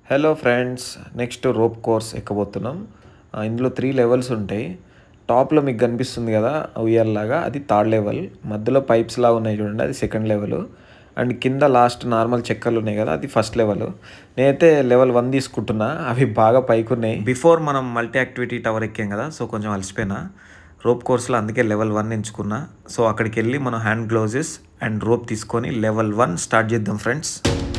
hello friends next rope course ఎక్కబోతున్నాం ఆ, ఇందులో త్రీ లెవెల్స్ ఉంటాయి టాప్లో మీకు కనిపిస్తుంది కదా ఉయ్యాలలాగా అది థర్డ్ లెవెల్ మధ్యలో పైప్స్ లాగా ఉన్నాయి చూడండి అది సెకండ్ లెవెల్ అండ్ కింద లాస్ట్ నార్మల్ చెక్కలు ఉన్నాయి కదా అది ఫస్ట్ లెవెల్ నేనైతే లెవెల్ వన్ తీసుకుంటున్నా అవి బాగా పైకి ఉన్నాయి బిఫోర్ మనం మల్టీ యాక్టివిటీ టవర్ ఎక్కాం కదా సో కొంచెం అలసిపోయినా రోప్ కోర్స్లో అందుకే లెవెల్ వన్ ఎంచుకున్నా సో అక్కడికి వెళ్ళి మనం హ్యాండ్ గ్లౌజెస్ అండ్ రోప్ తీసుకొని లెవెల్ వన్ స్టార్ట్ చేద్దాం ఫ్రెండ్స్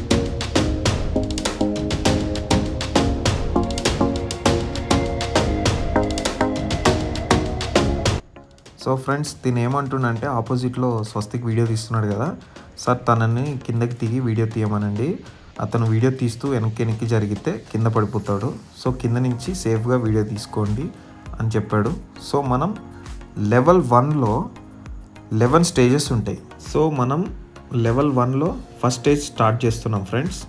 సో ఫ్రెండ్స్ దీని ఏమంటుండంటే ఆపోజిట్లో స్వస్తిక్ వీడియో తీస్తున్నాడు కదా సార్ తనని కిందకి దిగి వీడియో తీయమనండి అతను వీడియో తీస్తూ వెనక్కి వెనక్కి జరిగితే కింద పడిపోతాడు సో కింద నుంచి సేఫ్గా వీడియో తీసుకోండి అని చెప్పాడు సో మనం లెవెల్ వన్లో లెవెన్ స్టేజెస్ ఉంటాయి సో మనం లెవెల్ వన్లో ఫస్ట్ స్టేజ్ స్టార్ట్ చేస్తున్నాం ఫ్రెండ్స్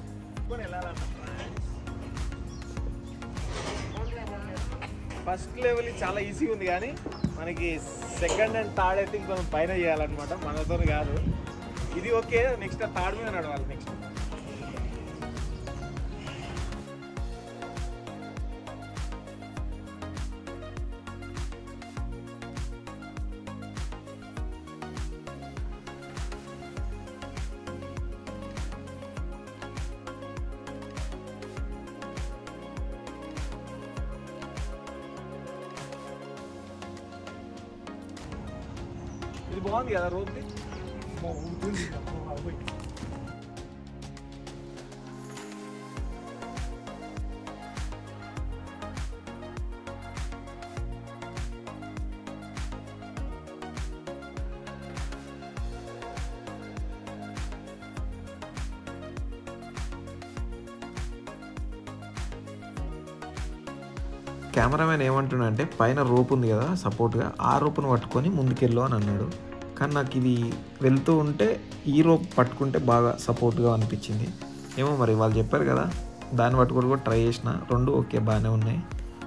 ఫస్ట్ లెవెల్ చాలా ఈజీగా ఉంది కానీ మనకి సెకండ్ అండ్ థర్డ్ అయితే ఇంకొంచెం పైన చేయాలన్నమాట మనతో కాదు ఇది ఓకే నెక్స్ట్ థర్డ్ మీద నడవాలి నెక్స్ట్ ఇది బాగుంది కదా రోడ్ది కెమెరామెన్ ఏమంటున్నా అంటే పైన రోప్ ఉంది కదా సపోర్ట్గా ఆ రోప్ను పట్టుకొని ముందుకెళ్ళు అని అన్నాడు కానీ నాకు ఇది వెళ్తూ ఉంటే ఈ రోప్ పట్టుకుంటే బాగా సపోర్ట్గా అనిపించింది ఏమో మరి వాళ్ళు చెప్పారు కదా దాన్ని పట్టుకొని కూడా ట్రై చేసిన రెండు ఓకే బాగానే ఉన్నాయి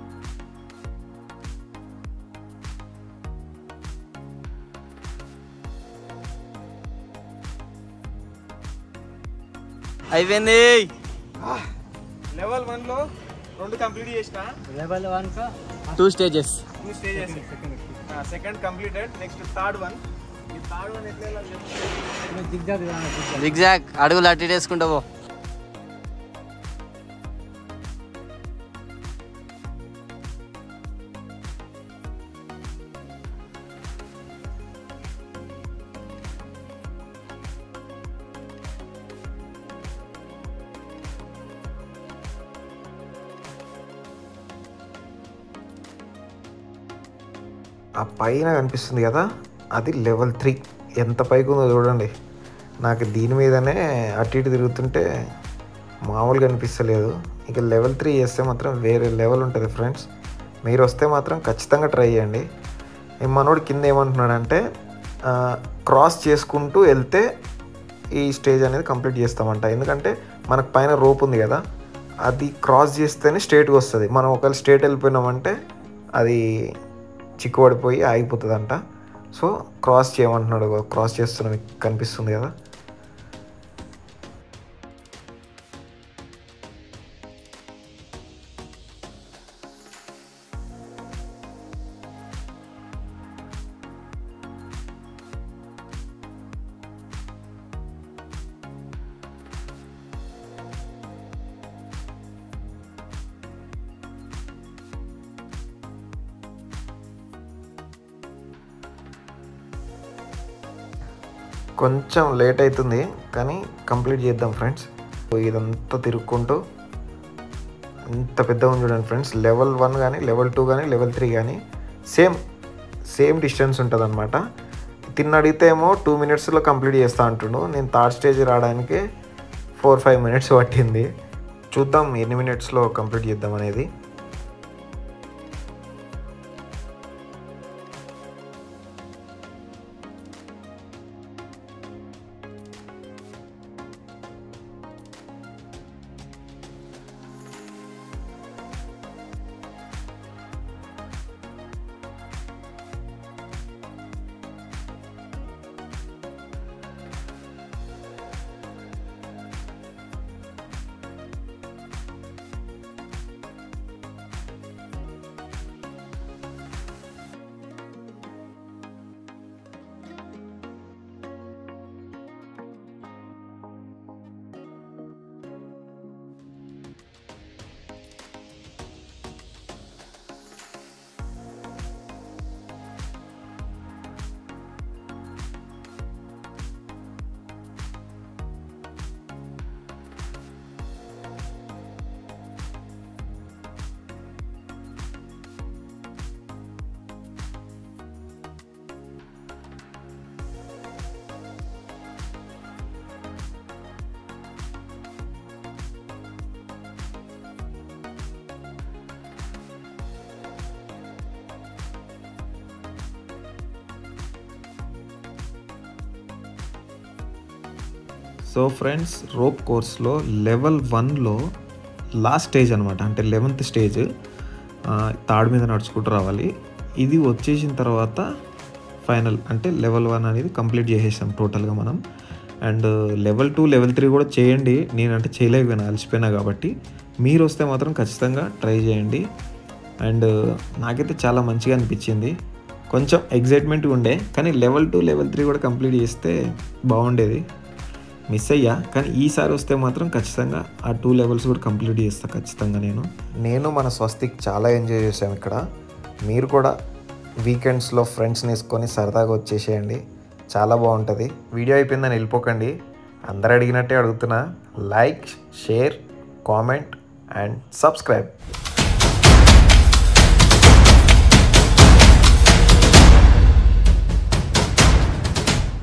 అయిపోయింది లెవెల్ వన్లో రెండు కంప్లీట్ చేసిన level one two stages two stages second completed next third one ఈ థర్డ్ వన్ ఎట్లా వెళ్ళాలి చెప్పు జిగ్జాగ్ అడుగులు అట్టి వేసుకుంటా పో ఆ పైన కనిపిస్తుంది కదా అది లెవెల్ త్రీ ఎంత పైకి ఉందో చూడండి నాకు దీని మీదనే అటు ఇటు తిరుగుతుంటే మామూలుగా అనిపిస్తలేదు ఇక లెవెల్ త్రీ చేస్తే మాత్రం వేరే లెవెల్ ఉంటుంది ఫ్రెండ్స్ మీరు వస్తే మాత్రం ఖచ్చితంగా ట్రై చేయండి ఈ మనోడు కింద ఏమంటున్నాడంటే ఆ, క్రాస్ చేసుకుంటూ వెళ్తే ఈ స్టేజ్ అనేది కంప్లీట్ చేస్తామంట ఎందుకంటే మనకు పైన రోప్ ఉంది కదా అది క్రాస్ చేస్తేనే స్ట్రేట్గా వస్తుంది మనం ఒకవేళ స్ట్రేట్ వెళ్ళిపోయినామంటే అది చిక్కుపడిపోయి ఆగిపోతుందంట సో క్రాస్ చేయమంటున్నాడు క్రాస్ చేస్తున్న మీకు కనిపిస్తుంది కదా కొంచెం లేట్ అవుతుంది కానీ కంప్లీట్ చేద్దాం ఫ్రెండ్స్ సో ఇదంతా తిరుక్కుంటూ ఇంత పెద్దగా ఉంది చూడండి ఫ్రెండ్స్ లెవెల్ వన్ కానీ లెవెల్ టూ కానీ లెవెల్ త్రీ కానీ సేమ్ సేమ్ డిస్టెన్స్ ఉంటుంది అనమాట తిన్న అడిగితే ఏమో టూ మినిట్స్లో కంప్లీట్ చేస్తా అంటుండు నేను థర్డ్ స్టేజ్ రావడానికి ఫోర్ ఫైవ్ మినిట్స్ పట్టింది చూద్దాం ఎన్ని మినిట్స్లో కంప్లీట్ చేద్దాం అనేది సో ఫ్రెండ్స్ రోప్ కోర్స్లో లెవెల్ వన్లో లాస్ట్ స్టేజ్ అనమాట అంటే లెవెన్త్ స్టేజ్ తాడు మీద నడుచుకుంటూ రావాలి ఇది వచ్చేసిన తర్వాత ఫైనల్ అంటే లెవెల్ వన్ అనేది కంప్లీట్ చేసేసాం టోటల్గా మనం and level two level three కూడా చేయండి నేనంటే చేయలేకపోయినా అలసిపోయినా కాబట్టి మీరు వస్తే మాత్రం ఖచ్చితంగా ట్రై చేయండి అండ్ నాకైతే చాలా మంచిగా అనిపించింది కొంచెం ఎగ్జైట్మెంట్గా ఉండే కానీ లెవెల్ టూ లెవెల్ త్రీ కూడా కంప్లీట్ చేస్తే బాగుండేది మిస్ అయ్యా కానీ ఈసారి వస్తే మాత్రం ఖచ్చితంగా ఆ టూ లెవెల్స్ కూడా కంప్లీట్ చేస్తా ఖచ్చితంగా నేను నేను మన స్వస్తిక్ చాలా ఎంజాయ్ చేశాం ఇక్కడ మీరు కూడా వీకెండ్స్లో ఫ్రెండ్స్ని వేసుకొని సరదాగా వచ్చేసేయండి చాలా బాగుంటుంది వీడియో అయిపోయిందని వెళ్ళిపోకండి అందరు అడిగినట్టే అడుగుతున్నా like share comment and subscribe